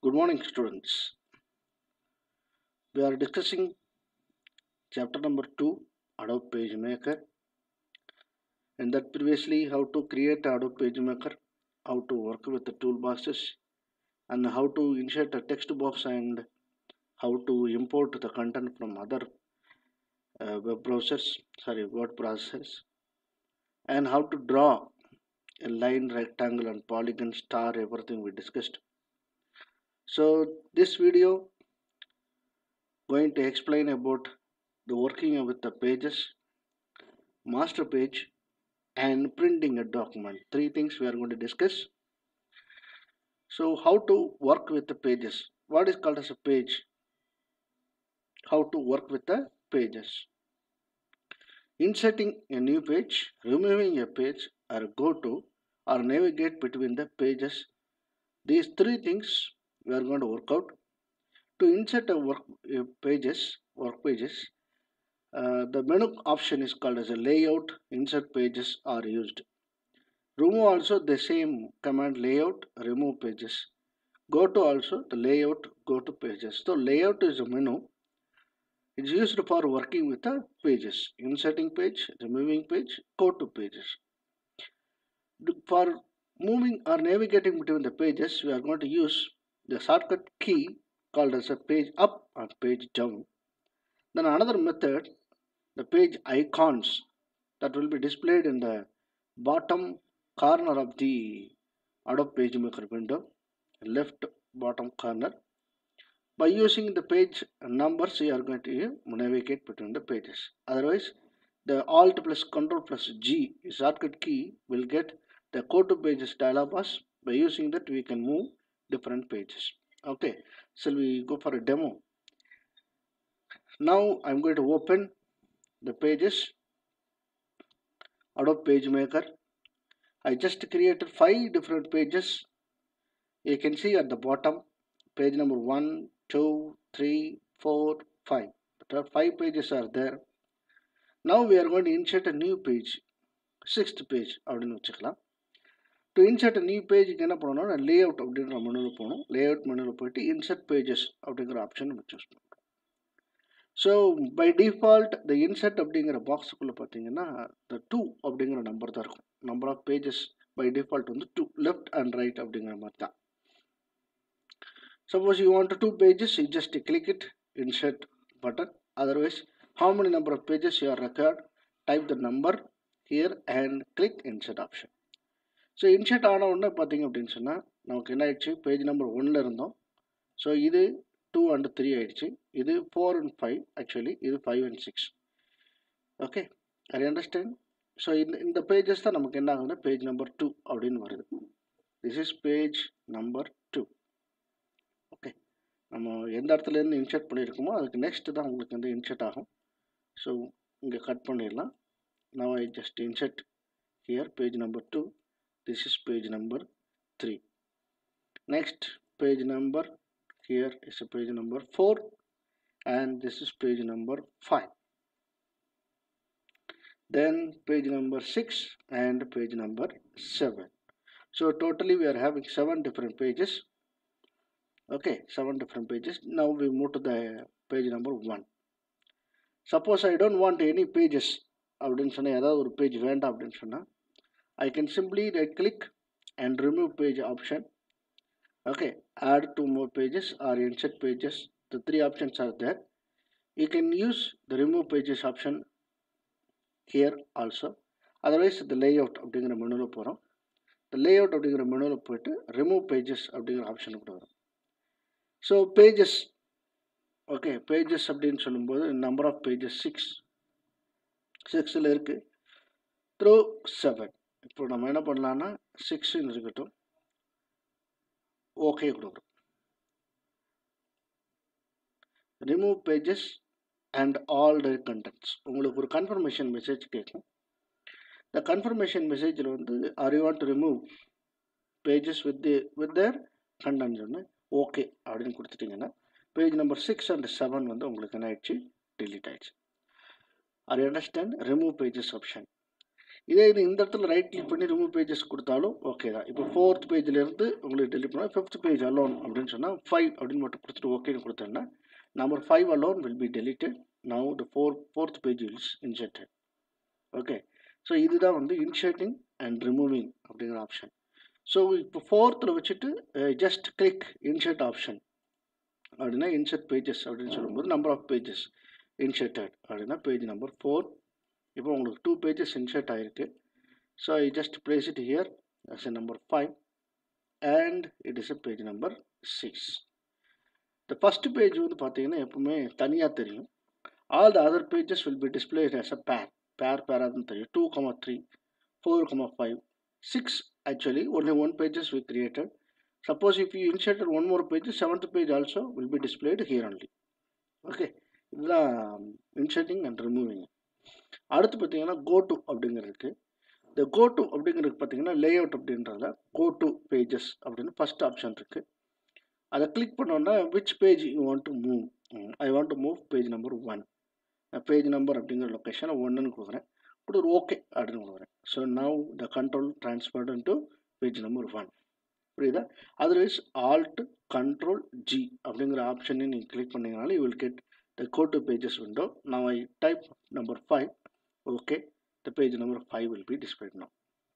Good morning, students. We are discussing chapter number 2 Adobe PageMaker. And that previously how to create Adobe PageMaker, how to work with the toolboxes, and how to insert a text box and how to import the content from other uh, web browsers, sorry, word processors, and how to draw a line, rectangle, and polygon, star, everything we discussed. So this video going to explain about the working with the pages, master page, and printing a document. Three things we are going to discuss. So how to work with the pages? What is called as a page? How to work with the pages? Inserting a new page, removing a page, or go to or navigate between the pages. These three things we are going to work out. To insert a work a pages, work pages, uh, the menu option is called as a layout. Insert pages are used. Remove also the same command layout. Remove pages. Go to also the layout. Go to pages. So layout is a menu. It's used for working with the pages. Inserting page, removing page, go to pages. For moving or navigating between the pages, we are going to use the shortcut key called as a page up or page down. Then another method, the page icons that will be displayed in the bottom corner of the Adobe PageMaker window, left bottom corner. By using the page numbers, you are going to navigate between the pages. Otherwise, the Alt plus Control plus G shortcut key will get the go to pages dialog box. By using that, we can move different pages. Okay, so we go for a demo. Now I'm going to open the pages Adobe PageMaker. I just created five different pages. You can see at the bottom page number one, two, three, four, five. There are five pages are there. Now we are going to insert a new page, sixth page அப்படின்னு வச்சுக்கலாம் to insert new பேஜுக்கு என்ன பண்ணணும்னா lay out அப்படின்ற மெனுவில் போகணும் லே layout மெனுவில் போயிட்டு இன்சர்ட் பேஜஸ் அப்படிங்கிற ஆப்ஷன் நம்ம சூஸ் பண்ணுறோம் so by default the insert அப்படிங்கிற பாக்ஸுக்குள்ளே பார்த்தீங்கன்னா த டூ அப்படிங்கிற நம்பர் தான் இருக்கும் number of pages by default வந்து டூ லெஃப்ட் அண்ட் ரைட் அப்படிங்கிற மாதிரி தான் suppose you want two pages you just click it insert button otherwise how many number of pages you are required type the number here and click insert option so insert ஆன உடனே பார்த்தீங்க அப்படின்னு சொன்னால் நமக்கு என்ன ஆயிடுச்சு பேஜ் நம்பர் ஒன்னில் இருந்தோம் ஸோ இது டூ அண்ட் த்ரீ ஆயிடுச்சு இது ஃபோர் அண்ட் ஃபைவ் ஆக்சுவலி இது five and six okay I understand so இந்த இந்த பேஜஸ் தான் நமக்கு என்ன ஆகுதுன்னா பேஜ் நம்பர் டூ அப்படின்னு வருது this is page number two okay நம்ம எந்த இடத்துலேருந்து இன்சர்ட் பண்ணியிருக்கோமோ அதுக்கு நெக்ஸ்ட் தான் உங்களுக்கு வந்து இன்சர்ட் ஆகும் ஸோ இங்கே கட் பண்ணிடலாம் now I just insert here page number 2 this is page number 3 next page number here is a page number 4 and this is page number 5 then page number 6 and page number 7 so totally we are having seven different pages okay seven different pages now we move to the page number 1 suppose I don't want any pages அப்படின்னு சொன்னால் ஏதாவது ஒரு page வேண்டாம் அப்படின்னு சொன்னால் I can simply right click and remove page option okay add two more pages or insert pages the three options are there you can use the remove pages option here also otherwise இந்த lay out அப்படிங்கிற மெனுவில் போகிறோம் இந்த lay out அப்படிங்கிற மெனுவில் போயிட்டு remove pages அப்படிங்கிற option கூட வரும் ஸோ பேஜஸ் ஓகே பேஜஸ் அப்படின்னு சொல்லும்போது நம்பர் ஆஃப் பேஜஸ் சிக்ஸ் சிக்ஸில் இருக்குது த்ரூ செவன் இப்போ நம்ம என்ன பண்ணலான்னா சிக்ஸ்ன்னு இருக்கட்டும் ஓகே கொடுக்குறோம் remove pages and all the contents உங்களுக்கு ஒரு கன்ஃபர்மேஷன் மெசேஜ் கேட்கும் இந்த கன்ஃபர்மேஷன் மெசேஜில் வந்து are you want to remove pages with the with their contents ஒன்று ஓகே அப்படின்னு கொடுத்துட்டிங்கன்னா page number six and seven வந்து உங்களுக்கு என்ன ஆயிடுச்சு டிலீட் ஆயிடுச்சு are understand remove pages option இதே இது இந்த இடத்துல ரைட் கிளிக் பண்ணி ரிமூவ் பேஜஸ் கொடுத்தாலும் ஓகே தான் இப்போ ஃபோர்த் பேஜ்லேருந்து உங்களுக்கு டெலிட் பண்ணால் ஃபிஃப்த் பேஜ் அலோன் அப்படின்னு சொன்னால் ஃபைவ் அப்படின்னு மட்டும் கொடுத்துட்டு ஓகேன்னு கொடுத்தேன்னா number five alone will be deleted now the four fourth page is inserted okay so இதுதான் வந்து இன்ஷர்ட்டிங் அண்ட் ரிமூவிங் அப்படிங்கிற ஆப்ஷன் ஸோ இப்போ ஃபோர்த்தில் வச்சுட்டு ஜஸ்ட் கிளிக் இன்ஷர்ட் ஆப்ஷன் அப்படின்னா இன்சர்ட் பேஜஸ் அப்படின்னு சொல்லும்போது நம்பர் ஆஃப் பேஜஸ் இன்ஷர்ட்டட் அப்படின்னா பேஜ் நம்பர் ஃபோர் இப்போ உங்களுக்கு டூ பேஜஸ் இன்ஷர்ட் ஆகிருக்கு so I just place it here as a number five and it is a page number six இந்த first page வந்து பார்த்தீங்கன்னா எப்பவுமே தனியாக தெரியும் all the other pages will be displayed as a pair pair பேராக தான் தெரியும் two comma three four comma five six actually only one pages we created suppose if you inserted one more page seventh page also will be displayed here only okay இதுதான் inserting and removing அடுத்து பார்த்தீங்கன்னா go to அப்படிங்கிறதுக்கு இந்த go to அப்படிங்கிறது பார்த்தீங்கன்னா layout அப்படின்றத go to pages அப்படின்னு first option இருக்குது அதை கிளிக் பண்ணோன்னா which page you want to move I want to move page number one page number அப்படிங்கிற லொக்கேஷனை ஒன்றுன்னு கொடுக்குறேன் கொடுத்து ஓகே அப்படின்னு கொடுக்குறேன் so now the control transferred to page number one புரியுதா அதர்வைஸ் ஆல்ட் கண்ட்ரோல் ஜி அப்படிங்கிற ஆப்ஷனை நீங்கள் கிளிக் பண்ணிங்கனாலும் you will get the go to pages window now I type number five okay the page number 5 will be displayed now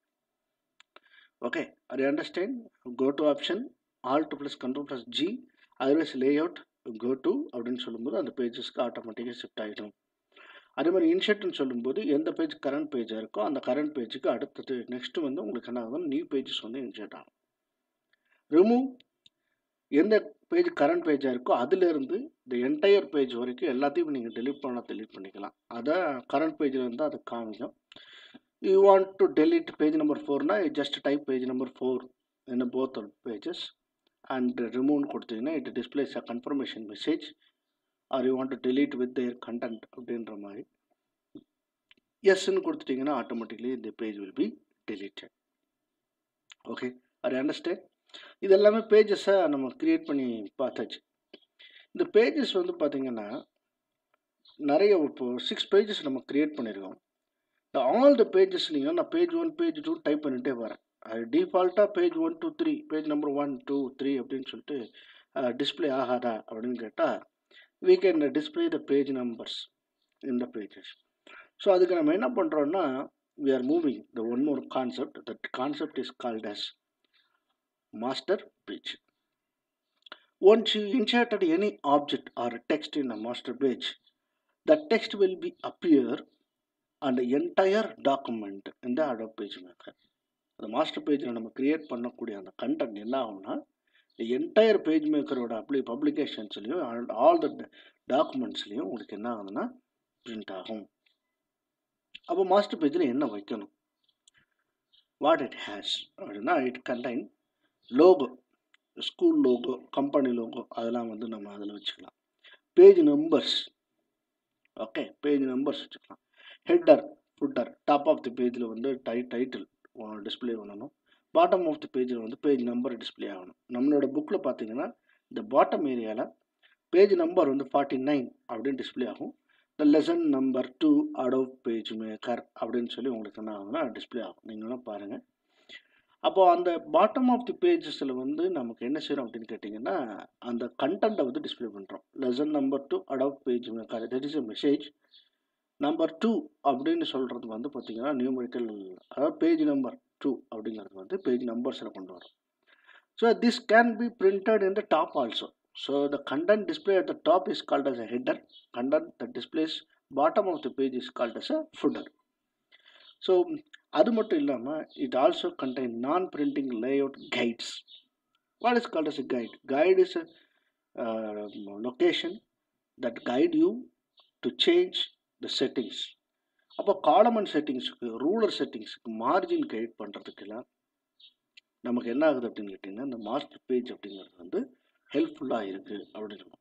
okay are you understand go to option alt plus control plus g otherwise layout go to அப்படின்னு சொல்லும்போது அந்த பேஜஸ்க்கு ஆட்டோமேட்டிக்காக shift ஆகிடும் அதே மாதிரி இன்ஷர்ட்னு சொல்லும்போது எந்த page current பேஜாக இருக்கோ அந்த கரண்ட் பேஜுக்கு அடுத்தது நெக்ஸ்ட் வந்து உங்களுக்கு என்ன ஆகும் நியூ பேஜஸ் வந்து இன்ஷர்ட் ஆகும் ரிமூவ் எந்த பேஜ் கரண்ட் பேஜாக இருக்கோ அதுலேருந்து இந்த என்டையர் பேஜ் வரைக்கும் எல்லாத்தையும் நீங்கள் டெலிட் பண்ண டெலிட் பண்ணிக்கலாம் அதை கரண்ட் பேஜில் இருந்தால் அது காமிக்கும் you want to delete page number ஃபோர்னா just type page number four என்ன போத் பேஜஸ் அண்ட் ரிமூவ்னு கொடுத்தீங்கன்னா it displays a confirmation message are you want to delete with their content அப்படின்ற மாதிரி எஸ்ன்னு கொடுத்துட்டிங்கன்னா ஆட்டோமேட்டிக்லி இந்த page will be deleted okay are understand இது எல்லாமே பேஜஸை நம்ம க்ரியேட் பண்ணி பார்த்தாச்சு இந்த பேஜஸ் வந்து பார்த்திங்கன்னா நிறைய இப்போ சிக்ஸ் பேஜஸ் நம்ம க்ரியேட் பண்ணியிருக்கோம் இந்த ஆல் த பேஜஸ்லையும் நான் page one page two type பண்ணிகிட்டே வரேன் அது டிஃபால்ட்டாக page one two three page number one two three அப்படின்னு சொல்லிட்டு டிஸ்பிளே ஆகாதா அப்படின்னு கேட்டால் we can display the page numbers in the pages so அதுக்கு நம்ம என்ன பண்ணுறோம்னா we are moving the one more concept that concept is called as master page once you inserted any object or text in a master page the text will be appear on the entire document in the Adobe PageMaker அந்த master பேஜில் நம்ம create பண்ணக்கூடிய அந்த content என்ன ஆகும்னா entire பேஜ் மேக்கரோட apply பப்ளிகேஷன்ஸ்லையும் ஆல் த டாக்குமெண்ட்ஸ்லையும் உங்களுக்கு என்ன ஆகுதுன்னா பிரிண்ட் ஆகும் அப்போ மாஸ்டர் பேஜில் என்ன வைக்கணும் வாட் இட் ஹேஸ் அப்படின்னா it contain logo school logo company logo அதெல்லாம் வந்து நம்ம அதில் வச்சுக்கலாம் page numbers okay page numbers வச்சுக்கலாம் header footer top of the பேஜில் வந்து டை டைட்டில் டிஸ்பிளே பண்ணணும் பாட்டம் ஆஃப் தி பேஜில் வந்து பேஜ் நம்பர் டிஸ்பிளே ஆகணும் நம்மளோட புக்கில் பார்த்தீங்கன்னா இந்த பாட்டம் ஏரியாவில் பேஜ் நம்பர் வந்து ஃபார்ட்டி நைன் அப்படின்னு டிஸ்பிளே ஆகும் இந்த lesson number two Adobe PageMaker அப்படின்னு சொல்லி உங்களுக்கு என்ன ஆகும்னா டிஸ்பிளே ஆகும் நீங்கள் வேணால் பாருங்கள் அப்போது அந்த பாட்டம் ஆஃப் தி பேஜஸில் வந்து நமக்கு என்ன செய்கிறோம் அப்படின்னு கேட்டிங்கன்னா அந்த கண்டென்ட்டை வந்து டிஸ்பிளே பண்ணுறோம் lesson number two Adobe PageMaker that is a message number two அப்படின்னு சொல்கிறது வந்து பார்த்திங்கன்னா நியூமரிக்கல் அதாவது பேஜ் நம்பர் டூ அப்படிங்கிறது வந்து பேஜ் நம்பர்ஸில் கொண்டு வரும் so this can be printed in the top also so the content display at the top is called as a header content the displays bottom of the page is called as a footer so அது மட்டும் இல்லாமல் it also contain non printing layout guides what is called as a guide guide is a location that guide you to change the settings அப்போ column செட்டிங்ஸுக்கு ruler செட்டிங்ஸுக்கு margin guide பண்ணுறதுக்கெல்லாம் நமக்கு என்ன ஆகுது அப்படின்னு கேட்டிங்கன்னா இந்த மாஸ்டர் பேஜ் அப்படிங்கிறது வந்து ஹெல்ப்ஃபுல்லாக இருக்குது அப்படின்னு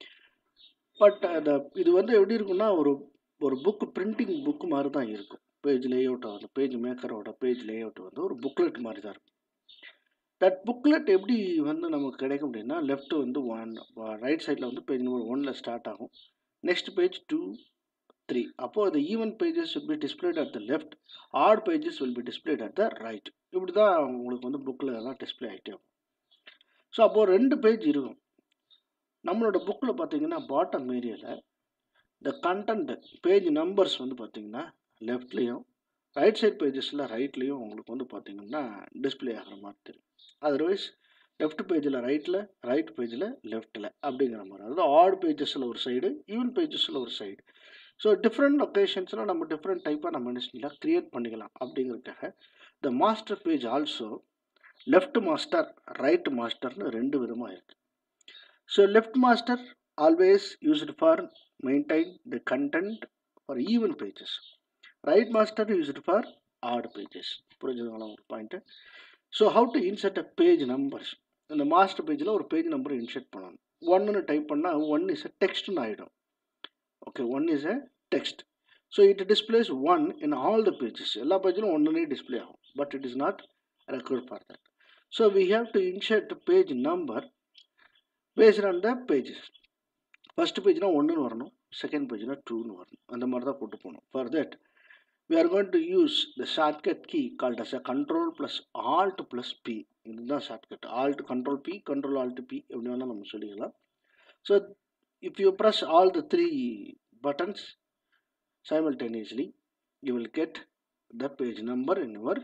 பட் அந்த இது வந்து எப்படி இருக்குன்னா ஒரு ஒரு புக்கு பிரிண்டிங் புக்கு மாதிரி தான் இருக்கும் பேஜ் லேஅவுட் அந்த பேஜ் மேக்கரோட பேஜ் லேஅவுட் வந்து ஒரு புக்லெட் மாதிரி தான் இருக்கும் தட் புக்லெட் எப்படி வந்து நமக்கு கிடைக்கும் அப்படின்னா லெஃப்ட் வந்து ஒன் ரைட் சைடில் வந்து பேஜ் நம்பர் ஒனில் ஸ்டார்ட் ஆகும் நெக்ஸ்ட் பேஜ் டூ த்ரீ அப்போது the even pages will be displayed at the left odd pages will be displayed at the right இப்படி தான் உங்களுக்கு வந்து புக்கில் எல்லாம் டிஸ்பிளே ஆகிட்டே இருக்கும் ஸோ அப்போது ரெண்டு பேஜ் இருக்கும் நம்மளோட புக்கில் பார்த்தீங்கன்னா பாட்டம் ஏரியாவில் இந்த கண்டென்ட் பேஜ் நம்பர்ஸ் வந்து பார்த்தீங்கன்னா லெஃப்ட்லேயும் ரைட் சைட் பேஜஸில் ரைட்லேயும் உங்களுக்கு வந்து பார்த்தீங்கன்னா டிஸ்பிளே ஆகிற மாதிரி தெரியும் அதர்வைஸ் லெஃப்ட் பேஜில் ரைட்டில் ரைட் பேஜில் லெஃப்ட்டில் அப்படிங்கிற மாதிரி அதாவது ஆட் பேஜஸில் ஒரு சைடு ஈவன் பேஜஸில் ஒரு சைடு ஸோ டிஃப்ரெண்ட் லொக்கேஷன்ஸில் நம்ம டிஃப்ரெண்ட் டைப்பாக நம்ம என்ன க்ரியேட் பண்ணிக்கலாம் அப்படிங்கிறதுக்காக the master page also left master right master ரெண்டு விதமாக இருக்குது so left master always used for maintain the content for even pages right master used for odd pages புரிஞ்சுதுங்களா ஒரு point so how to insert a page numbers இந்த master பேஜில் ஒரு page நம்பரை insert பண்ணணும் ஒன்றுன்னு டைப் பண்ணால் ஒன் இஸ் அ டெக்ஸ்ட்னு ஆகிடும் okay one is a text so it displays one in all the pages எல்லா பேஜிலும் ஒன்றுனே டிஸ்பிளே ஆகும் but it is not required for that so we have to insert page number based on the pages first பேஜ்னா ஒன்றுன்னு வரணும் second பேஜ்னா டூன்னு வரணும் அந்த மாதிரி தான் போட்டு போகணும் for that we are going to use the shortcut key called as a control plus alt plus p இதுதான் shortcut alt control p control alt p எப்படி வேணால் நம்ம சொல்லிக்கலாம் so if you press all the three buttons simultaneously you will get the page number in your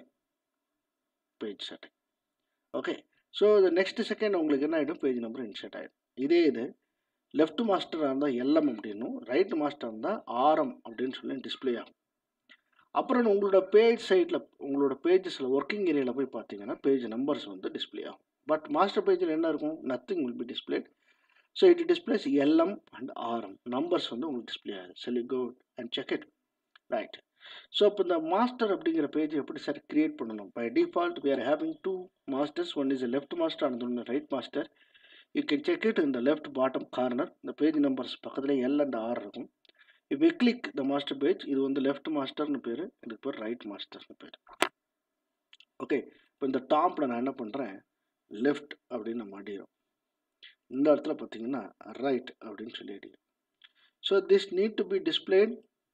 page setting okay so the next second உங்களுக்கு என்ன ஆகிடும் page number insert ஆகிடும் இதே இது லெஃப்ட் மாஸ்டராக இருந்தால் எல்எம் அப்படின்னும் ரைட் மாஸ்டர் இருந்தால் RM அப்படின்னு சொல்லி டிஸ்பிளே ஆகும் அப்புறம் உங்களோட பேஜ் சைட்டில் உங்களோட பேஜஸில் ஒர்க்கிங் ஏரியாவில் போய் பார்த்தீங்கன்னா பேஜ் நம்பர்ஸ் வந்து டிஸ்பிளே ஆகும் பட் மாஸ்டர் பேஜில் என்ன இருக்கும் nothing will be displayed so it displays LM and RM numbers வந்து உங்களுக்கு டிஸ்பிளே ஆகுது so go and check it right so இப்போ இந்த மாஸ்டர் அப்படிங்கிற பேஜ் எப்படி சார் கிரியேட் பண்ணணும் by default we are having two masters one is left master and ஒன்று right master you can check it இந்த லெஃப்ட் பாட்டம் கார்னர் இந்த page numbers பக்கத்தில் L and R இருக்கும் இப்போ we click the master page இது வந்து left மாஸ்டர்னு பேர் இதுக்கு பேர் ரைட் மாஸ்டர்னு பேர் ஓகே இப்போ இந்த டாப்பில் நான் என்ன பண்ணுறேன் லெஃப்ட் அப்படின்னு நம்ம அடிக்கிறோம் இந்த இடத்துல பார்த்தீங்கன்னா ரைட் அப்படின்னு சொல்லி அடிக்கிறோம் so this need to be displayed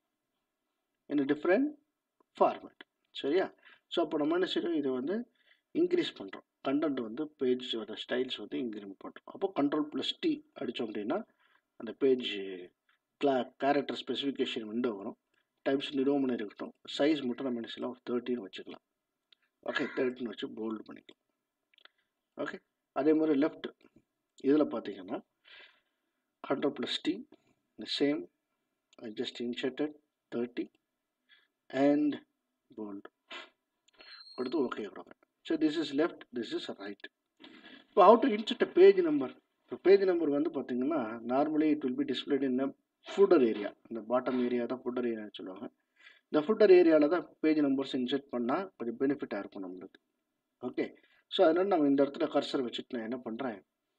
in different format சரியா ஸோ அப்போ நம்ம என்ன செய்யறோம் இதை வந்து இன்க்ரீஸ் பண்ணுறோம் கண்டென்ட் வந்து பேஜோட ஸ்டைல்ஸ் வந்து இன்க்ரீஸ் பண்ணுறோம் அப்போ கண்ட்ரோல் ப்ளஸ் டி அடித்தோம் அப்படின்னா அந்த பேஜ் கிளா கேரக்டர் ஸ்பெசிஃபிகேஷன் விண்டோ வரும் டைப்ஸ் நிறுவனம் இருக்கட்டும் சைஸ் மட்டும் நம்ம என்ன செய்யலாம் ஒரு தேர்ட்டின் வச்சுக்கலாம் ஓகே தேர்ட்டின் வச்சு போல்டு பண்ணிக்கலாம் ஓகே அதே மாதிரி லெஃப்ட் இதில் பார்த்தீங்கன்னா control plus T same just inserted thirty and bold கொடுத்து ஓகே கொடுங்க so this is left this is right இப்போ how to insert page number இப்போ பேஜ் நம்பர் வந்து பார்த்தீங்கன்னா normally it will be displayed in footer area இந்த bottom area தான் footer ஏரியான்னு சொல்லுவாங்க இந்த ஃபுட்டர் ஏரியாவில் தான் பேஜ் நம்பர்ஸ் இன்செர்ட் பண்ணால் கொஞ்சம் பெனிஃபிட்டாக இருக்கும் நம்மளுக்கு ஓகே ஸோ அதனால் நம்ம இந்த இடத்துல கர்சர் வச்சுட்டு நான் என்ன பண்ணுறேன்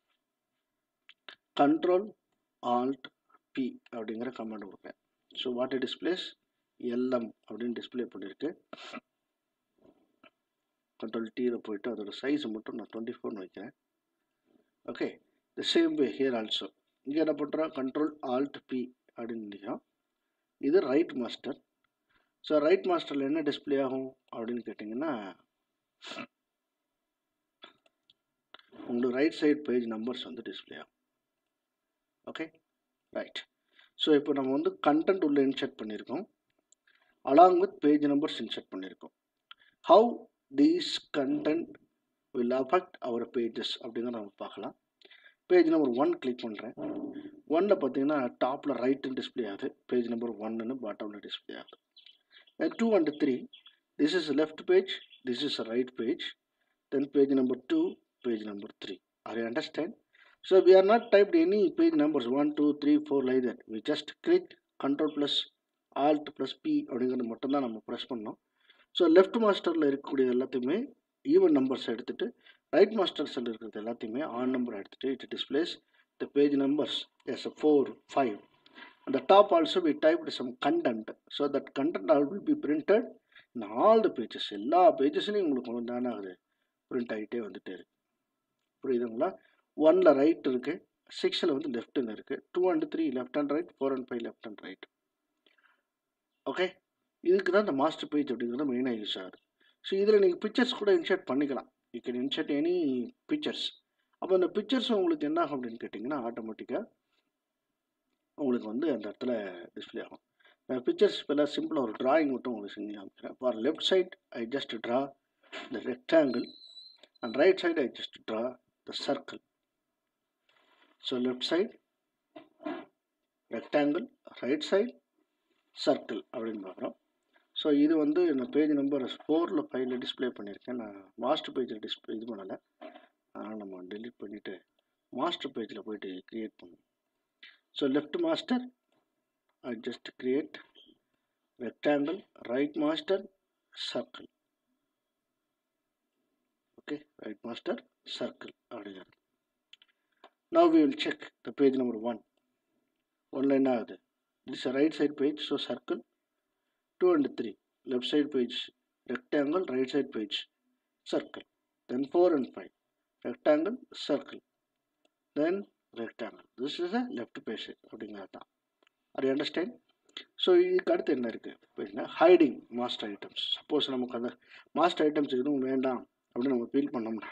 கண்ட்ரோல் ஆல்ட் பி அப்படிங்கிற கமெண்ட் கொடுப்பேன் ஸோ வாட் டிஸ்பிளேஸ் எல்எம் அப்படின்னு டிஸ்பிளே பண்ணியிருக்கு கண்ட்ரோல் டீயில் போயிட்டு அதோட சைஸ் மட்டும் நான் டுவெண்ட்டி ஃபோர்னு வைக்கிறேன் okay the same way here also இங்கே என்ன பண்ணுறோம் கண்ட்ரோல் ஆல்ட் பி அப்படின்னு நினைக்கிறோம் இது ரைட் மாஸ்டர் ஸோ ரைட் மாஸ்டரில் என்ன டிஸ்பிளே ஆகும் அப்படின்னு கேட்டிங்கன்னா உங்களுக்கு ரைட் சைட் பேஜ் நம்பர்ஸ் வந்து டிஸ்பிளே ஆகும் ஓகே ரைட் ஸோ இப்போ நம்ம வந்து கண்டென்ட் உள்ள இன்சர்ட் பண்ணியிருக்கோம் along with page numbers insert பண்ணியிருக்கோம் how these content will affect our pages அப்படிங்கிறத நம்ம பார்க்கலாம் பேஜ் நம்பர் ஒன் கிளிக் பண்ணுறேன் ஒன்னில் பார்த்தீங்கன்னா டாப்பில் ரைட்டு டிஸ்பிளே ஆகுது பேஜ் நம்பர் ஒன்னு பாட்டமில் டிஸ்பிளே ஆகுது two and three this is left page this is right page then page number two page number three are you understand so we are not typed any page numbers one two three four like that we just click control plus alt plus P அப்படிங்கிறது மட்டும்தான் நம்ம press பண்ணோம் so left மாஸ்டரில் இருக்கக்கூடிய எல்லாத்தையுமே even numbers எடுத்துகிட்டு right மாஸ்டர்ஸில் இருக்கிறது எல்லாத்தையுமே ஆன் நம்பர் எடுத்துகிட்டு it displays the page numbers as four five அந்த top also we typed some content so that content all will be printed in all the pages எல்லா பேஜஸ்லையும் உங்களுக்கு வந்து என்ன ஆகுது பிரிண்ட் ஆகிட்டே வந்துட்டே இருக்கு புரியுதுங்களா ஒனில் ரைட் இருக்குது சிக்ஸில் வந்து லெஃப்ட்டுன்னு இருக்குது two and three left and right four and five left and right okay இதுக்கு தான் இந்த மாஸ்டர் பேஜ் அப்படிங்கிறது மெயினாக யூஸ் ஆகுது ஸோ இதில் நீங்கள் பிக்சர்ஸ் கூட இன்சர்ட் பண்ணிக்கலாம் you can insert any pictures அப்போ அந்த பிக்சர்ஸ் உங்களுக்கு என்ன ஆகும் அப்படின்னு கேட்டிங்கன்னா ஆட்டோமேட்டிக்காக உங்களுக்கு வந்து அந்த இடத்துல டிஸ்பிளே ஆகும் பிக்சர்ஸ் இப்போல்லாம் சிம்பிளாக ஒரு டிராயிங் மட்டும் உங்களுக்கு செஞ்சு காமிக்கிறேன் for left side I just draw the rectangle and right side I just draw the circle so left side rectangle right side circle அப்படின்னு பார்க்குறோம் ஸோ இது வந்து நான் பேஜ் நம்பர் ஃபோரில் ஃபைவ்ல டிஸ்பிளே பண்ணியிருக்கேன் நான் மாஸ்டர் பேஜில் டிஸ்பிளே இது பண்ணலை அதனால் நம்ம டெலிட் பண்ணிவிட்டு மாஸ்டர் பேஜில் போயிட்டு க்ரியேட் பண்ணுவோம் so left master I just create rectangle right master circle okay right master circle அப்படிங்கிறது now we will check the page number one ஒன்ல என்ன ஆகுது this is a right side page so circle two and three left side page rectangle right side page circle then four and five rectangle circle then rectangle this is a left page அப்படிங்கிறது தான் அது understand so இதுக்கு அடுத்து என்ன இருக்குது அப்படின்னா hiding master items suppose நமக்கு அந்த மாஸ்டர் ஐட்டம்ஸ் எதுவும் வேண்டாம் அப்படின்னு நம்ம ஃபீல் பண்ணோம்னா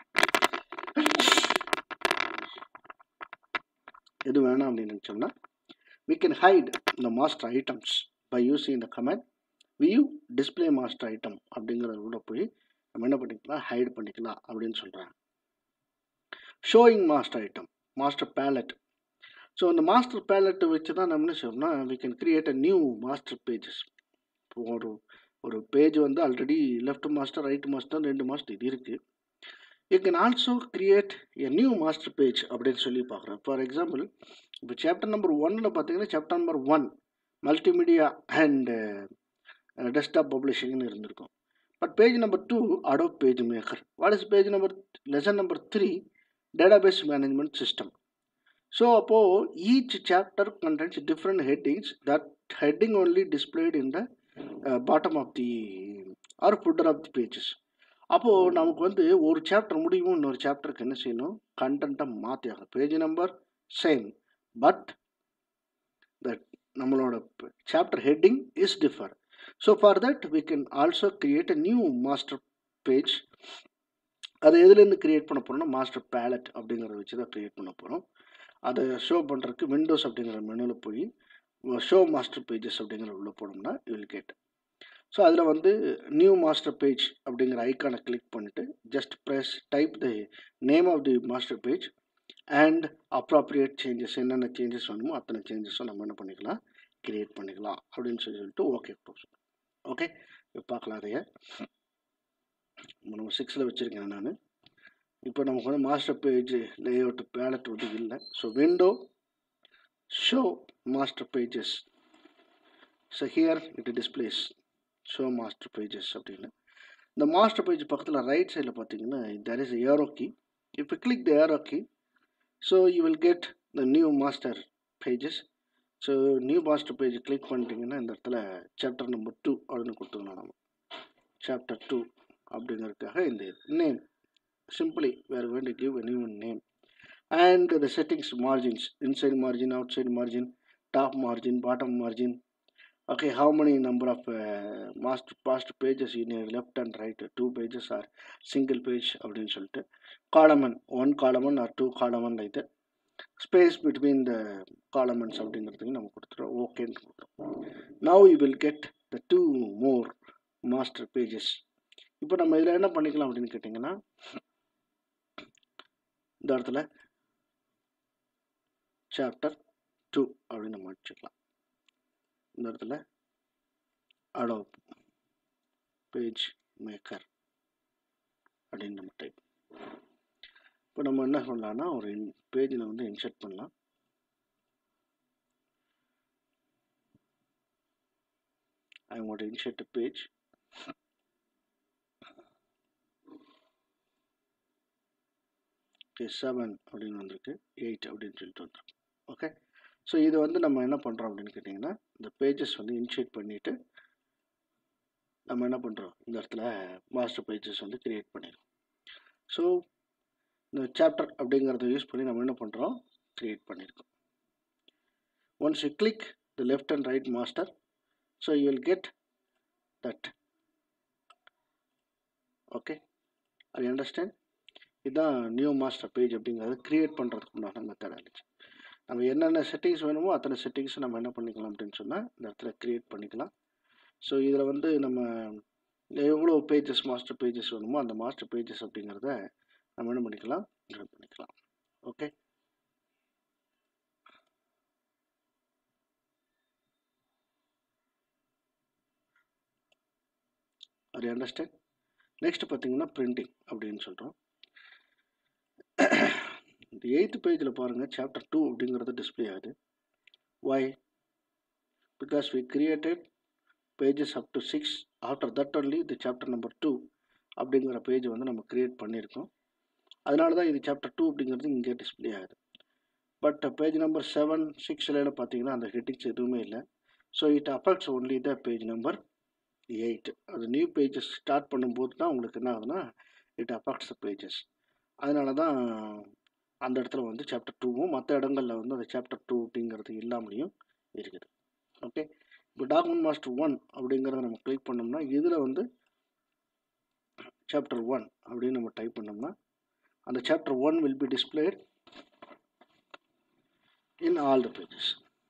எது வேணாம் அப்படின்னு நினச்சோம்னா we can hide the master items by using the command view display master item அப்படிங்கிறத உள்ள போய் நம்ம என்ன பண்ணிக்கலாம் ஹைட் பண்ணிக்கலாம் அப்படின்னு சொல்கிறாங்க showing master item master palette so அந்த மாஸ்டர் பேலட்டை வச்சு தான் நம்ம என்ன செய்யணும்னா we can create a new master pages இப்போ ஒரு ஒரு பேஜ் வந்து already left master right master ரெண்டு மாஸ்டர் இது இருக்குது you can also create a new master page அப்படின்னு சொல்லி பார்க்குறோம் ஃபார் எக்ஸாம்பிள் இப்போ சாப்டர் நம்பர் ஒன்னில் பார்த்தீங்கன்னா chapter number one multimedia and desktop பப்ளிஷிங்னு இருந்திருக்கும் but page number two அடோ page PageMaker what is page number lesson number three database management system So அப்போது each chapter contains different headings that heading only displayed in the uh, bottom of the or footer of the pages. அப்போது நமக்கு வந்து ஒரு chapter முடியும் இன்னொரு சாப்டருக்கு என்ன செய்யணும் கண்டென்ட்டை மாற்றி ஆகும் page number same but that நம்மளோட chapter heading is differ so for that we can also create a new master page அதை எதுலேருந்து கிரியேட் பண்ண போகிறோம்னா மாஸ்டர் பேலட் அப்படிங்கிறத வச்சு தான் கிரியேட் பண்ண போகிறோம் அதை ஷோ பண்ணுறதுக்கு விண்டோஸ் அப்படிங்கிற மெனுவில் போய் ஷோ மாஸ்டர் பேஜஸ் அப்படிங்கிற உள்ளே போனோம்னா வில் கேட் ஸோ அதில் வந்து நியூ மாஸ்டர் பேஜ் அப்படிங்கிற ஐக்கானை கிளிக் பண்ணிவிட்டு just press type the name of the master page and appropriate changes என்னென்ன சேஞ்சஸ் வேணுமோ அத்தனை சேஞ்சஸும் நம்ம என்ன பண்ணிக்கலாம் கிரியேட் பண்ணிக்கலாம் அப்படின்னு சொல்லி சொல்லிட்டு ஓகே ஓகே இப்போ பார்க்கலாம் அதைய நம்ம சிக்ஸில் வச்சுருக்கேன் நான் இப்போ நமக்கு வந்து மாஸ்டர் பேஜ் லேஅவுட் பேலட் வந்து இல்லை so window show master pages so here it displays show master pages அப்படின்னு இந்த மாஸ்டர் பேஜ் பக்கத்தில் ரைட் சைடில் பார்த்தீங்கன்னா தெர் இஸ் ஏரோ கீ இப்போ click the arrow key so you will get the new master pages so new master page click பண்ணிட்டீங்கன்னா இந்த இடத்துல chapter number two அப்படின்னு கொடுத்துக்கலாம் நம்ம சாப்டர் டூ அப்படிங்கிறதுக்காக இந்த name simply we are going to give a new name and the settings margins inside margin outside margin top margin bottom margin okay how many number of uh, master past pages in your left and right two pages are single page அப்படின்னு சொல்லிட்டு column one column or two column like space between the காலமன்ஸ் அப்படிங்கிறதுக்கு நம்ம கொடுத்துருவோம் ஓகேன்னு கொடுக்குறோம் now you will get the two more master pages இப்போ நம்ம இதில் என்ன பண்ணிக்கலாம் அப்படின்னு கேட்டிங்கன்னா இந்த இடத்துல சாப்டர் டூ அப்படின்னு நம்ம அடிச்சுக்கலாம் இந்த இடத்துல அடோ பேஜ் மேக்கர் அப்படின்னு நம்ம டைப் இப்போ நம்ம என்ன பண்ணலாம்னா ஒரு பேஜில் வந்து இன்சர்ட் பண்ணலாம் I want insert page okay seven அப்படின்னு வந்திருக்கு எயிட் அப்படின்னு சொல்லிட்டு வந்துருக்கு ஓகே ஸோ இது வந்து நம்ம என்ன பண்ணுறோம் அப்படின்னு கேட்டிங்கன்னா இந்த பேஜஸ் வந்து இன்ஷியேட் பண்ணிவிட்டு நம்ம என்ன பண்ணுறோம் இந்த இடத்துல மாஸ்டர் பேஜஸ் வந்து க்ரியேட் பண்ணிடுறோம் ஸோ இந்த சாப்டர் அப்படிங்கிறத யூஸ் பண்ணி நம்ம என்ன பண்ணுறோம் க்ரியேட் பண்ணியிருக்கோம் once you click the left and right master so you will get that okay I understand இதுதான் நியூ மாஸ்டர் பேஜ் அப்படிங்கிறது க்ரியேட் பண்ணுறதுக்கு உண்டான மெத்தடாலஜி நம்ம என்னென்ன செட்டிங்ஸ் வேணுமோ அத்தனை செட்டிங்ஸ் நம்ம என்ன பண்ணிக்கலாம் அப்படின்னு சொன்னால் இந்த இடத்துல க்ரியேட் பண்ணிக்கலாம் ஸோ இதில் வந்து நம்ம எவ்வளோ பேஜஸ் மாஸ்டர் பேஜஸ் வேணுமோ அந்த மாஸ்டர் பேஜஸ் அப்படிங்கிறத நம்ம என்ன பண்ணிக்கலாம் இது பண்ணிக்கலாம் ஓகே அது அண்டர்ஸ்டாண்ட் நெக்ஸ்ட் பார்த்தீங்கன்னா பிரிண்டிங் அப்படின்னு சொல்கிறோம் இந்த எயித்து பேஜில் பாருங்கள் சாப்டர் டூ அப்படிங்கிறது டிஸ்பிளே ஆகுது why because we created pages up to six after that only the chapter number two அப்படிங்கிற பேஜ் வந்து நம்ம க்ரியேட் பண்ணியிருக்கோம் அதனால தான் இது சாப்டர் டூ அப்படிங்கிறது இங்கே டிஸ்பிளே ஆகுது பட் பேஜ் நம்பர் செவன் சிக்ஸில் பார்த்தீங்கன்னா அந்த ஹெட்டிங்ஸ் எதுவுமே இல்லை so it affects only the page number eight அது நியூ பேஜஸ் ஸ்டார்ட் பண்ணும்போது தான் உங்களுக்கு என்ன ஆகுதுன்னா இட் அஃபெக்ட்ஸ் த பேஜஸ் அதனால தான் அந்த இடத்துல வந்து சாப்டர் டூவும் மற்ற இடங்களில் வந்து அந்த சாப்டர் டூ அப்படிங்கிறது இல்லாமலையும் இருக்குது ஓகே இப்போ டாக்குமெண்ட் மாஸ்டர் ஒன் அப்படிங்கிறத நம்ம கிளிக் பண்ணோம்னா இதில் வந்து சாப்டர் ஒன் அப்படின்னு நம்ம டைப் பண்ணோம்னா அந்த chapter one will be displayed in all the pages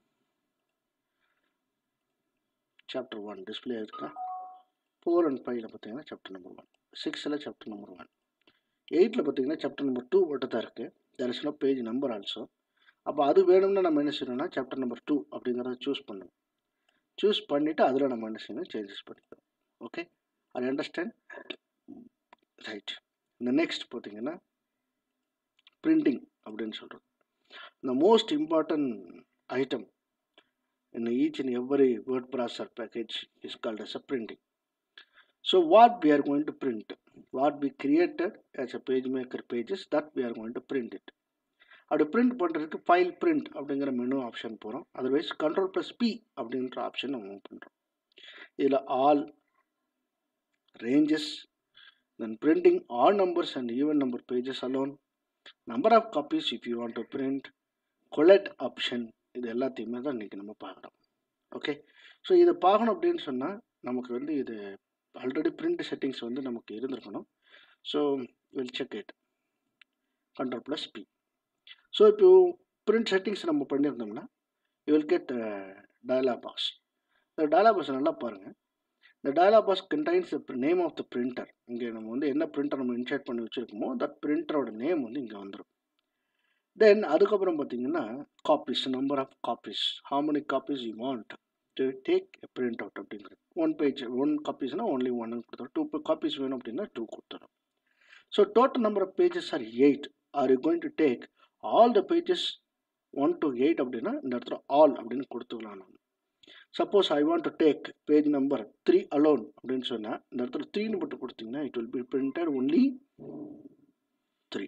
chapter one display இருக்கா ஃபோர் அண்ட் ஃபைவ்ல பார்த்தீங்கன்னா சாப்டர் நம்பர் ஒன் சிக்ஸில் சாப்டர் நம்பர் ஒன் எயிட்டில் பார்த்தீங்கன்னா சாப்டர் நம்பர் டூ மட்டும் தான் இருக்குது there is no page number also அப்போ அது வேணும்னா நம்ம என்ன செய்யணும்னா சாப்டர் நம்பர் டூ அப்படிங்கிறத சூஸ் பண்ணணும் சூஸ் பண்ணிவிட்டு அதில் நம்ம என்ன செய்யணும் சேஞ்சஸ் பண்ணிக்கிறோம் ஓகே அது அண்டர்ஸ்டாண்ட் ரைட் இந்த நெக்ஸ்ட் பார்த்தீங்கன்னா பிரிண்டிங் அப்படின்னு சொல்கிறது இந்த most important item in each and every word processor package is called as a printing. So what we are going to print, what we created as a page maker pages that we are going to print it. அப்படி print பண்ணுறதுக்கு file print அப்படிங்கிற menu option போகிறோம் otherwise control plus P அப்படின்ற option நம்ம move பண்ணுறோம் இதில் all ranges then printing all numbers and even number pages alone number of copies if you want to print collect option இது எல்லாத்தையுமே தான் இன்றைக்கி நம்ம பார்க்குறோம் ஓகே ஸோ இதை பார்க்கணும் அப்படின்னு சொன்னால் நமக்கு வந்து இது ஆல்ரெடி பிரிண்ட் செட்டிங்ஸ் வந்து நமக்கு இருந்திருக்கணும் so will check it control plus P so இப்போ பிரிண்ட் செட்டிங்ஸ் நம்ம பண்ணியிருந்தோம்னா you will get dialog box இந்த டயலாக் பாக்ஸ் நல்லா பாருங்கள் இந்த dialog box contains the name of the printer இங்கே நம்ம வந்து என்ன பிரிண்டர் நம்ம இன்சர்ட் பண்ணி வச்சுருக்கோமோ தட் பிரிண்டரோட நேம் வந்து இங்கே வந்துடும் தென் அதுக்கப்புறம் பார்த்தீங்கன்னா copies number of copies how many copies you want to take print out அப்படிங்கிறது ஒன் பேஜ் ஒன் காப்பீஸ்னால் ஒன்லி ஒன்னு கொடுத்துரும் டூ காப்பீஸ் வேணும் அப்படின்னா டூ கொடுத்துரும் so total number of pages are eight or you going to take all the pages one to eight அப்படின்னா இந்த இடத்துல ஆல் அப்படின்னு கொடுத்துக்கலாம் நான் suppose I want to take page number three alone அப்படின்னு சொன்னால் இந்த இடத்துல த்ரீன்னு மட்டும் கொடுத்தீங்கன்னா it will be printed only three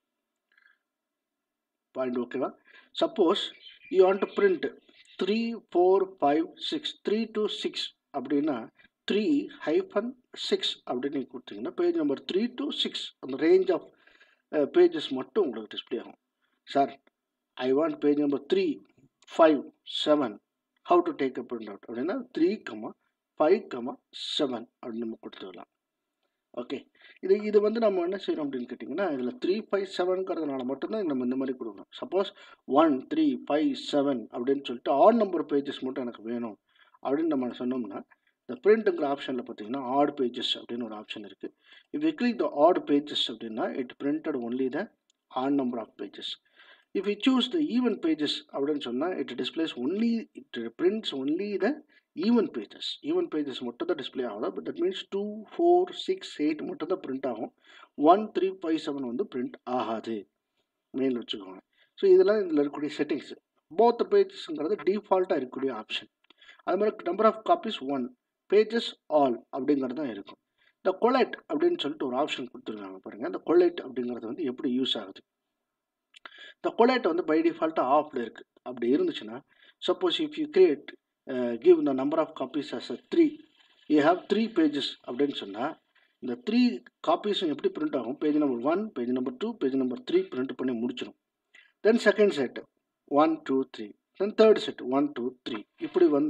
point ஓகேவா suppose you want to print three four five six three to six அப்படின்னா த்ரீ ஹைஃபன் சிக்ஸ் அப்படின்னு நீங்கள் கொடுத்தீங்கன்னா page number three to six அந்த ரேஞ்ச் ஆஃப் பேஜஸ் மட்டும் உங்களுக்கு டிஸ்பிளே ஆகும் sir I want page number three five seven how to take a print out அப்படின்னா three comma five comma seven அப்படின்னு நம்ம கொடுத்துக்கலாம் ஓகே இது இது வந்து நம்ம என்ன செய்கிறோம் அப்படின்னு கேட்டிங்கன்னா இதில் த்ரீ ஃபைவ் செவன்ங்கிறதுனால மட்டும்தான் நம்ம இந்த மாதிரி கொடுக்கணும் suppose one three five seven அப்படின்னு சொல்லிட்டு ஆட் நம்பர் பேஜஸ் மட்டும் எனக்கு வேணும் அப்படின்னு நம்ம சொன்னோம்னா இந்த பிரிண்ட்டுங்கிற ஆப்ஷனில் பார்த்தீங்கன்னா ஆட் பேஜஸ் அப்படின்னு ஒரு ஆப்ஷன் இருக்குது if you click the odd pages அப்படின்னா it printed only the odd number of pages if you choose the even pages அப்படின்னு சொன்னால் it displays only it prints only the even pages even pages மட்டும் தான் display ஆகும் but that means two four six eight மட்டும் தான் print ஆகும் one three five seven வந்து print ஆகாது மெயின் வச்சுக்கோங்க ஸோ இதெல்லாம் இதில் இருக்கக்கூடிய செட்டிங்ஸ் போத் பேஜஸ்ங்கிறது டிஃபால்ட்டாக இருக்கக்கூடிய ஆப்ஷன் அது மாதிரி number of copies one pages all அப்படிங்கிறது தான் இருக்கும் இந்த கொலைட் அப்படின்னு சொல்லிட்டு ஒரு ஆப்ஷன் கொடுத்துருக்காங்க பாருங்கள் இந்த கொலைட் அப்படிங்கிறது வந்து எப்படி யூஸ் ஆகுது இந்த கொலைட் வந்து பை டிஃபால்ட்டாக ஆஃபில் இருக்குது அப்படி இருந்துச்சுன்னா suppose if you create give the number of copies as a three you have three pages அப்படின்னு சொன்னால் இந்த த்ரீ காப்பீஸும் எப்படி பிரிண்ட் ஆகும் page number one page number two page number three print பண்ணி முடிச்சிடும் then second set one two three then third set one two three இப்படி வந்தால்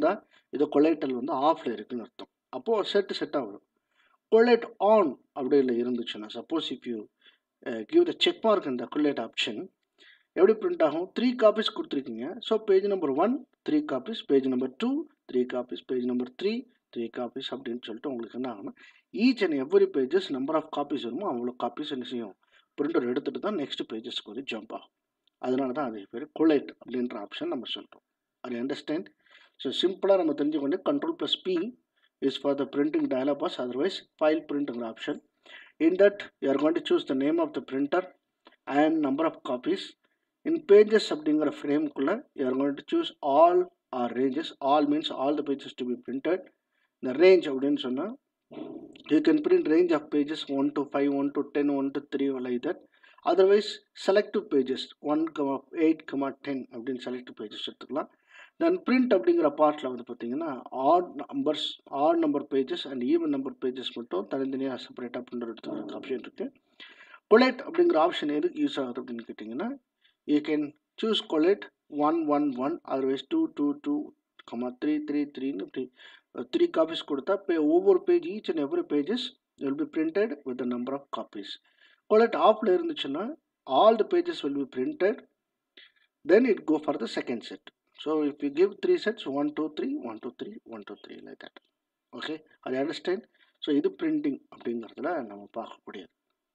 இது கொலைட்டல் வந்து ஆஃபில் இருக்குன்னு அர்த்தம் அப்போது செட்டு செட்டாக வரும் கொலைட் ஆன் அப்படியில் இருந்துச்சுன்னா suppose if you give the check mark இந்த கொலைட் ஆப்ஷன் எப்படி பிரிண்ட் ஆகும் த்ரீ காப்பீஸ் கொடுத்துருக்கீங்க so page number one three copies page number two three copies page number three three copies அப்படின்னு சொல்லிட்டு உங்களுக்கு என்ன ஆகும்னா each and every pages number of copies வருமோ அவ்வளோ காப்பீஸ் என்ன செய்யும் பிரிண்டர் எடுத்துகிட்டு தான் நெக்ஸ்ட் பேஜஸ்க்கு வந்து ஜம்ப் ஆகும் அதனால தான் அது பேர் கொலைட் அப்படின்ற ஆப்ஷன் நம்ம சொல்கிறோம் அது அண்டர்ஸ்டாண்ட் ஸோ சிம்பிளாக நம்ம தெரிஞ்சுக்கொண்டு control plus P is for the printing dialog box otherwise file பிரிண்ட்ங்கிற option in that you are going to choose the name of the printer and number of copies in pages அப்படிங்கிற ஃப்ரேம்குள்ளே you are going to choose all or ranges all means all the pages to be printed இந்த range அப்படின்னு சொன்னால் you can print range of pages one to five one to ten one to three like that otherwise selective pages one comma eight comma ten அப்படின்னு selective pages எடுத்துக்கலாம் then print அப்படிங்கிற பார்ட்டில் வந்து பார்த்தீங்கன்னா odd numbers odd number pages and even number pages மட்டும் தனித்தனியாக செப்பரேட்டாக printer எடுத்துக்கிறதுக்கு ஆப்ஷன் இருக்குது கொலைட் அப்படிங்கிற ஆப்ஷன் எதுக்கு யூஸ் ஆகுது அப்படின்னு கேட்டிங்கன்னா you can choose collate one one one otherwise two two two comma three three த்ரீன்னு இப்படி த்ரீ காப்பீஸ் கொடுத்தா பே ஒவ்வொரு page each and every pages will be printed with the number of copies collate ஆஃபில் இருந்துச்சுன்னா all the pages will be printed then it go for the second set so if you give three sets one two three one two three one two three like that okay அது understand so இது printing அப்படிங்கிறதுல நம்ம பார்க்கக்கூடியது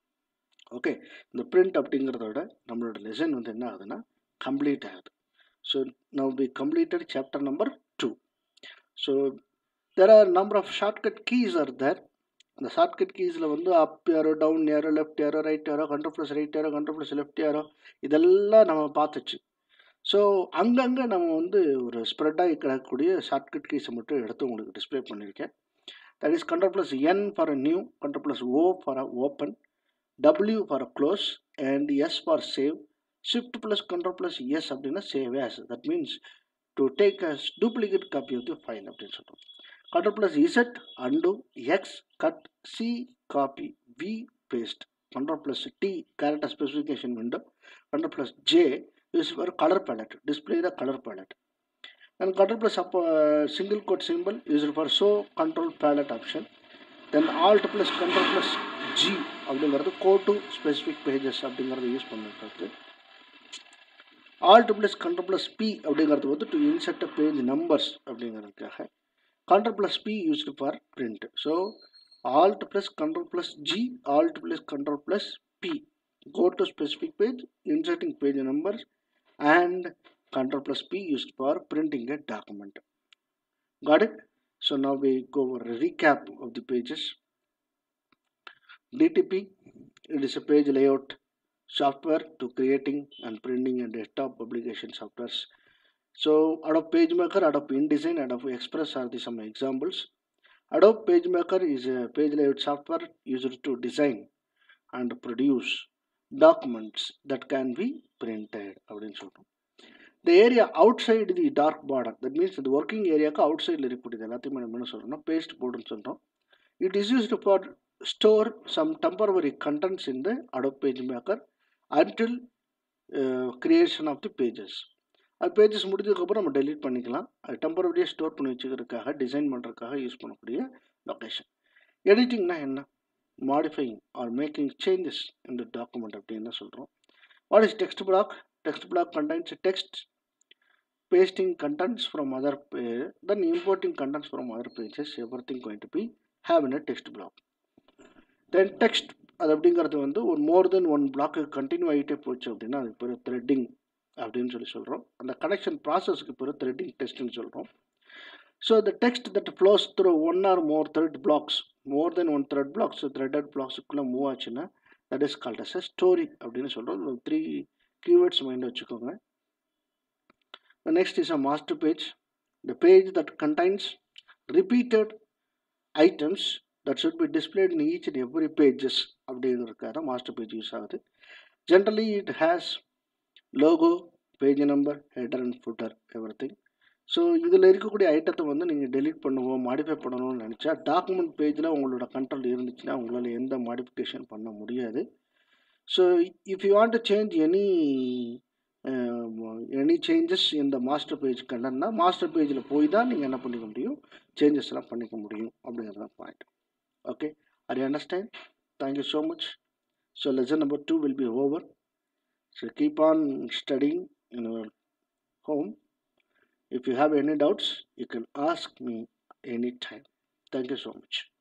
okay இந்த print அப்படிங்கிறதோட நம்மளோட lesson வந்து என்ன ஆகுதுன்னா கம்ப்ளீட் ஆகுது so now be completed chapter number two so there are number of shortcut keys are there அந்த ஷார்ட்கட் கீஸில் வந்து அப் யாரோ டவுன் யாரோ left arrow right arrow control plus right arrow control plus left arrow இதெல்லாம் நம்ம பார்த்துச்சு so அங்கங்கே நம்ம வந்து ஒரு ஸ்ப்ரெட்டாகி கிடக்கக்கூடிய ஷார்ட்கட் கீஸை மட்டும் எடுத்து உங்களுக்கு டிஸ்பிளே பண்ணியிருக்கேன் that is control plus N for a new control plus O for a open W for a close and S for save shift plus control plus S அப்படின்னா save as that means to take a duplicate copy of the file அப்படின்னு சொல்கிறோம் control plus Z and X cut C copy V paste control plus T character specification window control plus J use for colour palette display the colour palette and control plus up uh, single quote symbol used for show control palette option then alt plus control plus g அப்படிங்கிறது go to specific pages அப்படிங்கிறத use பண்ணிருக்கிறது alt plus control plus P அப்படிங்கிறது வந்து to insert page numbers அப்படிங்கிறதுக்காக control plus P used for print so alt plus control plus G alt plus control plus P go to specific page inserting page numbers and control plus p used for printing a document got it so now we go over a recap of the pages dtp it is a page layout software to creating and printing a desktop publication softwares so adobe pagemaker adobe indesign adobe express are the some examples adobe pagemaker is a page layout software used to design and produce documents that can be printed அப்படின்னு சொல்கிறோம் the area outside the dark border that means the working ஏரியாவுக்கு அவுட் சைடில் இருக்கக்கூடியது எல்லாத்தையுமே நம்ம என்ன சொல்கிறோம்னா பேஸ்ட் போர்டுன்னு சொல்கிறோம் it is used for store some temporary contents in the Adobe PageMaker until creation of the pages அது பேஜஸ் முடிஞ்சதுக்கப்புறம் நம்ம டெலீட் பண்ணிக்கலாம் அது டெம்பரவரியாக ஸ்டோர் பண்ணி வச்சுக்கிறதுக்காக டிசைன் பண்ணுறதுக்காக யூஸ் பண்ணக்கூடிய லொக்கேஷன் எடிட்டிங்னா என்ன மாடிஃபைங் ஆர் மேக்கிங் சேஞ்சஸ் இந்த டாக்குமெண்ட் அப்படின்னு சொல்கிறோம் what is text block text block contents text pasting contents from other then importing contents from other pages everything going to be have in a text block then text அது அப்படிங்கிறது வந்து ஒரு more than one block continue ஆகிட்டே போச்சு அப்படின்னா அதுக்கு பேர் threading அப்படின்னு சொல்லி சொல்கிறோம் அந்த கனெக்ஷன் ப்ராசஸ்க்கு பேர் த்ரெட்டிங் டெஸ்ட்னு சொல்கிறோம் so the text that flows through one or more thread blocks more than one thread blocks threaded blocks-க்குள்ள மூவ் ஆச்சுன்னா that is called as a story அப்படின்னு சொல்கிறோம் த்ரீ keywords மைண்டில் வச்சுக்கோங்க the next is a master page the page that contains repeated items that should be displayed in each and every pages அப்படிங்கிறதுக்காக master page use ஆகுது generally it has logo page number header and footer everything so இதில் இருக்கக்கூடிய ஐட்டத்தை வந்து நீங்கள் delete பண்ணுவோம் modify பண்ணணும்னு நினச்சா டாக்குமெண்ட் பேஜில் உங்களோட கண்ட்ரோல் இருந்துச்சுன்னா உங்களால் எந்த மாடிஃபிகேஷன் பண்ண முடியாது so if you want to change any any any changes இந்த மாஸ்டர் பேஜ் கண்டனா மாஸ்டர் பேஜில் போய் தான் நீங்கள் என்ன பண்ணிக்க முடியும் சேஞ்சஸ் எல்லாம் பண்ணிக்க முடியும் அப்படிங்கிறது தான் point okay I understand thank you so much so lesson number two will be over so keep on studying in your home. If you have any doubts, you can ask me anytime. Thank you so much.